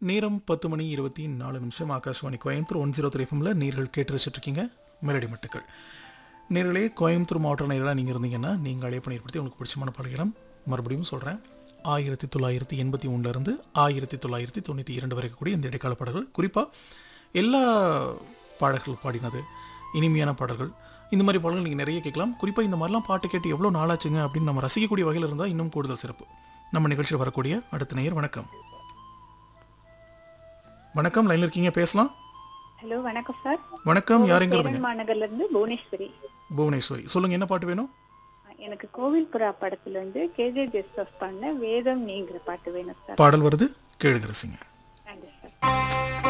நேரம் பத்து மணி இருபத்தி நாலு நிமிஷம் Akashvani Coimbatore one zero three எஃப்எம்ல நீர்கள் கேட்டு ரசிச்சுட்டு இருக்கீங்க மெலடி மட்டுக்கள் நேர்களே கோயம்புத்தூர் மாவட்ட நேர்களாக நீங்கள் இருந்தீங்கன்னா நீங்கள் அழைப்பு ஏற்படுத்தி உங்களுக்கு பிடிச்சமான பாடல்களும் மறுபடியும் சொல்கிறேன் ஆயிரத்தி தொள்ளாயிரத்தி எண்பத்தி ஒன்றுலேருந்து ஆயிரத்தி தொள்ளாயிரத்தி தொண்ணூற்றி இரண்டு வரைக்கும் கூடிய இந்த இடைக்கால பாடல்கள் குறிப்பாக எல்லா பாடல்கள் பாடினது இனிமையான பாடல்கள் இந்த மாதிரி பாடல்கள் நீங்கள் நிறைய கேட்கலாம் குறிப்பாக இந்த மாதிரிலாம் பாட்டு கேட்டு எவ்வளோ நாளாச்சுங்க அப்படின்னு நம்ம ரசிக்கக்கூடிய வகையில் இருந்தால் இன்னும் கூடுதல் சிறப்பு நம்ம நிகழ்ச்சியில் வரக்கூடிய அடுத்த நேயர் வணக்கம் வணக்கம் லைன்ல இருக்கீங்க பேசலாம் ஹலோ வணக்கம் சார் வணக்கம் யார் எங்க சேரன் இருந்தீங்க மாநகர்ல இருந்து புவனேஸ்வரி புவனேஸ்வரி சொல்லுங்க என்ன பாட்டு வேணும் எனக்கு கோவில் புறா படத்துல இருந்து கேஜே ஜெஸ்டஸ் பண்ண வேதம் நீங்கிற பாட்டு வேணும் சார் பாடல் வருது கேளுங்க ரசிங்க